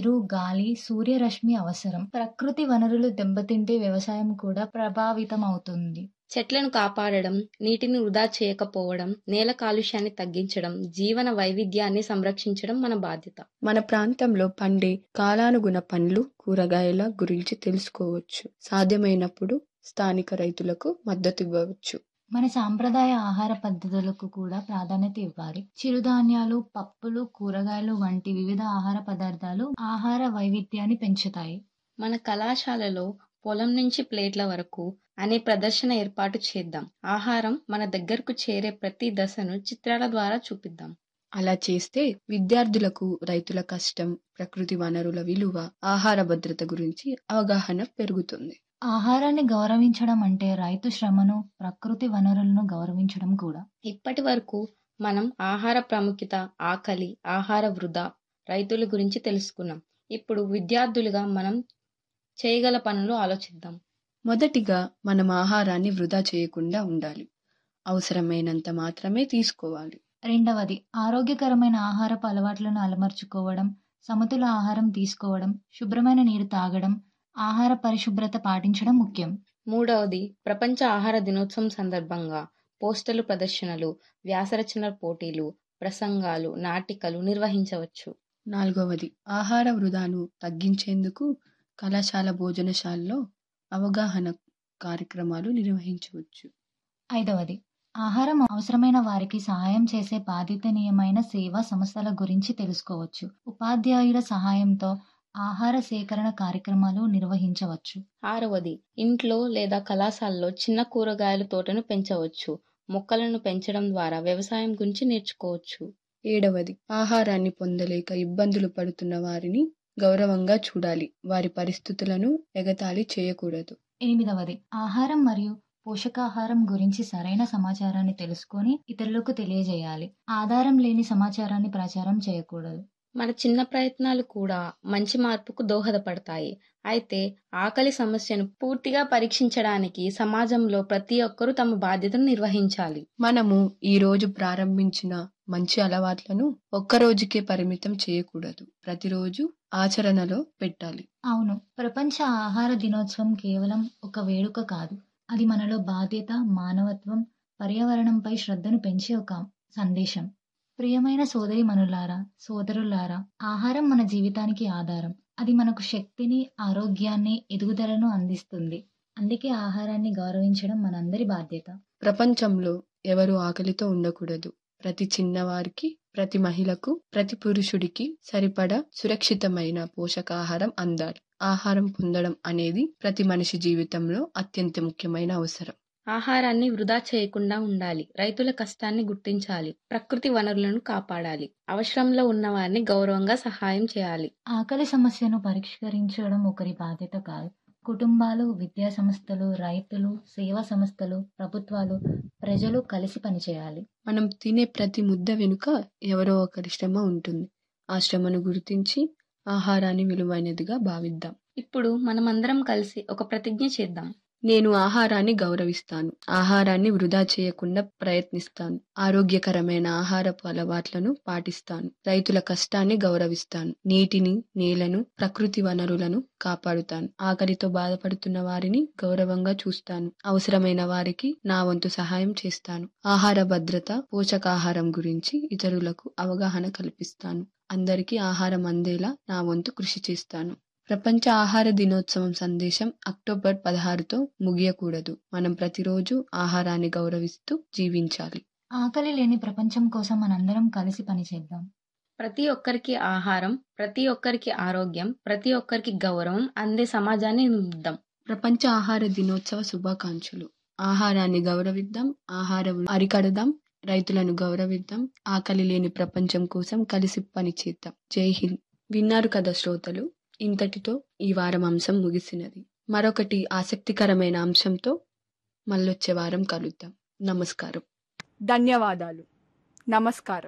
నీరు, గాలి, సూర్యరశ్మి అవసరం. ప్రకృతి వనరులు దెబ్బతింటే వ్యవసాయం కూడా ప్రభావితమవుతుంది. చెట్లను కాపాడడం, నీటిని వృధా చేయకపోవడం, నేల కాలుష్యాన్ని తగ్గించడం, జీవన వైవిధ్యాన్ని సంరక్షించడం మన బాధ్యత. మన ప్రాంతంలో పండే కాలానుగుణ పండ్లు, కూరగాయల గురించి తెలుసుకోవచ్చు. సాధ్యమైనప్పుడు స్థానిక రైతులకు మద్దతివ్వవచ్చు. మన సాంప్రదాయ ఆహార పద్ధతులకు కూడా ప్రాధాన్యత ఇవ్వాలి. చిరుధాన్యాలు, పప్పులు, కూరగాయలు వంటి వివిధ ఆహార పదార్థాలు ఆహార వైవిధ్యాన్ని పెంచుతాయి. మన కళాశాలలో పొలం నుంచి ప్లేట్ల వరకు అనే ప్రదర్శన ఏర్పాటు చేద్దాం. ఆహారం మన దగ్గరకు చేరే ప్రతి దశను చిత్రాల ద్వారా చూపిద్దాం. అలా చేస్తే విద్యార్థులకు రైతుల కష్టం, ప్రకృతి వనరుల విలువ, ఆహార భద్రత గురించి అవగాహన పెరుగుతుంది. ఆహారాన్ని గౌరవించడం అంటే రైతు శ్రమను, ప్రకృతి వనరులను గౌరవించడం కూడా. ఇప్పటి వరకు మనం ఆహార ప్రాముఖ్యత, ఆకలి, ఆహార వృధా, రైతుల గురించి తెలుసుకున్నాం. ఇప్పుడు విద్యార్థులుగా మనం చేయగల పనులు ఆలోచిద్దాం. మొదటిగా మనం ఆహారాన్ని వృధా చేయకుండా ఉండాలి. అవసరమైనంత మాత్రమే తీసుకోవాలి. రెండవది ఆరోగ్యకరమైన ఆహారపు అలవాట్లను అలవర్చుకోవడం, సమతుల ఆహారం తీసుకోవడం, శుభ్రమైన నీరు తాగడం, ఆహార పరిశుభ్రత పాటించడం ముఖ్యం. మూడవది ప్రపంచ ఆహార దినోత్సవం సందర్భంగా పోస్టర్లు ప్రదర్శనలు, వ్యాసరచనల పోటీలు, ప్రసంగాలు, నాటికలు నిర్వహించవచ్చు. నాలుగవది ఆహార వృధాను తగ్గించేందుకు కళాశాల భోజనశాలలో అవగాహన కార్యక్రమాలు నిర్వహించవచ్చు. ఐదవది ఆహారం అవసరమైన వారికి సహాయం చేసే బాధ్యతనీయమైన సేవా సంస్థల గురించి తెలుసుకోవచ్చు. ఉపాధ్యాయుల సహాయంతో ఆహార సేకరణ కార్యక్రమాలు నిర్వహించవచ్చు. ఆరవది ఇంట్లో లేదా కళాశాలలో చిన్న కూరగాయల తోటను పెంచవచ్చు. మొక్కలను పెంచడం ద్వారా వ్యవసాయం గురించి నేర్చుకోవచ్చు. ఏడవది ఆహారాన్ని పొందలేక ఇబ్బందులు పడుతున్న వారిని గౌరవంగా చూడాలి. వారి పరిస్థితులను ఎగతాళి చేయకూడదు. ఎనిమిదవది ఆహారం మరియు పోషకాహారం గురించి సరైన సమాచారాన్ని తెలుసుకొని ఇతరులకు తెలియజేయాలి. ఆధారం లేని సమాచారాన్ని ప్రచారం చేయకూడదు. మన చిన్న ప్రయత్నాలు కూడా మంచి మార్పుకు దోహదపడతాయి. అయితే ఆకలి సమస్యను పూర్తిగా పరీక్షించడానికి సమాజంలో ప్రతి ఒక్కరూ తమ బాధ్యతను నిర్వహించాలి. మనము ఈ రోజు ప్రారంభించిన మంచి అలవాట్లను ఒక్క రోజుకే పరిమితం చేయకూడదు. ప్రతిరోజు ఆచరణలో పెట్టాలి. అవును ప్రపంచ ఆహార దినోత్సవం కేవలం ఒక వేడుక కాదు. అది మనలో బాధ్యత, మానవత్వం, పర్యావరణంపై శ్రద్ధను పెంచే ఒక సందేశం. ప్రియమైన సోదరీమణులారా, సోదరులారా ఆహారం మన జీవితానికి ఆధారం. అది మనకు శక్తిని, ఆరోగ్యాన్ని, ఎదుగుదలను అందిస్తుంది. అందుకే ఆహారాన్ని గౌరవించడం మనందరి బాధ్యత. ప్రపంచంలో ఎవరూ ఆకలితో ఉండకూడదు. ప్రతి చిన్నవారికి, ప్రతి మహిళకు, ప్రతి పురుషుడికి సరిపడా సురక్షితమైన పోషకాహారం అందాలి. ఆహారం పొందడం అనేది ప్రతి మనిషి జీవితంలో అత్యంత ముఖ్యమైన అవసరం. ఆహారాన్ని వృధా చేయకుండా ఉండాలి. రైతుల కష్టాన్ని గుర్తించాలి. ప్రకృతి వనరులను కాపాడాలి. అవసరంలో ఉన్నవారిని గౌరవంగా సహాయం చేయాలి. ఆకలి సమస్యను పరిష్కరించడం ఒకరి బాధ్యత కాదు. కుటుంబాలు, విద్యా సంస్థలు, రైతులు, సేవా సంస్థలు, ప్రభుత్వాలు, ప్రజలు కలిసి పనిచేయాలి. మనం తినే ప్రతి ముద్ద వెనుక ఎవరో ఒకరి శ్రమ ఉంటుంది. ఆ శ్రమను గుర్తించి ఆహారాన్ని విలువైనదిగా భావిద్దాం. ఇప్పుడు మనమందరం కలిసి ఒక ప్రతిజ్ఞ చేద్దాం. నేను ఆహారాన్ని గౌరవిస్తాను. ఆహారాన్ని వృధా చేయకుండా ప్రయత్నిస్తాను. ఆరోగ్యకరమైన ఆహారపు అలవాట్లను పాటిస్తాను. రైతుల కష్టాన్ని గౌరవిస్తాను. నీటిని, నేలను, ప్రకృతి వనరులను కాపాడుతాను. ఆకలితో బాధపడుతున్న వారిని గౌరవంగా చూస్తాను. అవసరమైన వారికి నా వంతు సహాయం చేస్తాను. ఆహార భద్రత, పోషకాహారం గురించి ఇతరులకు అవగాహన కల్పిస్తాను. అందరికీ ఆహారం అందేలా నా వంతు కృషి చేస్తాను. ప్రపంచ ఆహార దినోత్సవం సందేశం అక్టోబర్ పదహారుతో ముగియకూడదు. మనం ప్రతిరోజు ఆహారాన్ని గౌరవిస్తూ జీవించాలి. ఆకలి లేని ప్రపంచం కోసం మనందరం కలిసి పనిచేద్దాం. ప్రతి ఒక్కరికి ఆహారం, ప్రతి ఒక్కరికి ఆరోగ్యం, ప్రతి ఒక్కరికి గౌరవం అందే సమాజాన్ని నిర్మిద్దాం. ప్రపంచ ఆహార దినోత్సవ శుభాకాంక్షలు. ఆహారాన్ని గౌరవిద్దాం. ఆహారం అరికడదాం. రైతులను గౌరవిద్దాం. ఆకలి లేని ప్రపంచం కోసం కలిసి పనిచేద్దాం. జై హింద్. విన్నారు కదా శ్రోతలు ఇంతటితో ఈ వారం అంశం ముగిసినది. మరొకటి ఆసక్తికరమైన అంశంతో మళ్ళొచ్చే వారం కలుద్దాం. నమస్కారం. ధన్యవాదాలు. నమస్కారం.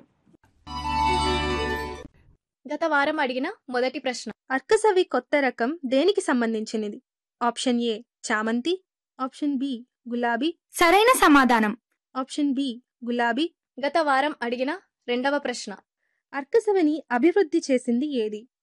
గత వారం అడిగిన మొదటి ప్రశ్న అర్కసవి కొత్త రకం దేనికి సంబంధించినది ఆప్షన్ ఏ చామంతి ఆప్షన్ బి గులాబీ సరైన సమాధానం ఆప్షన్ బి గులాబీ గత వారం అడిగిన రెండవ ప్రశ్న అర్కసవిని అభివృద్ధి చేసింది ఏది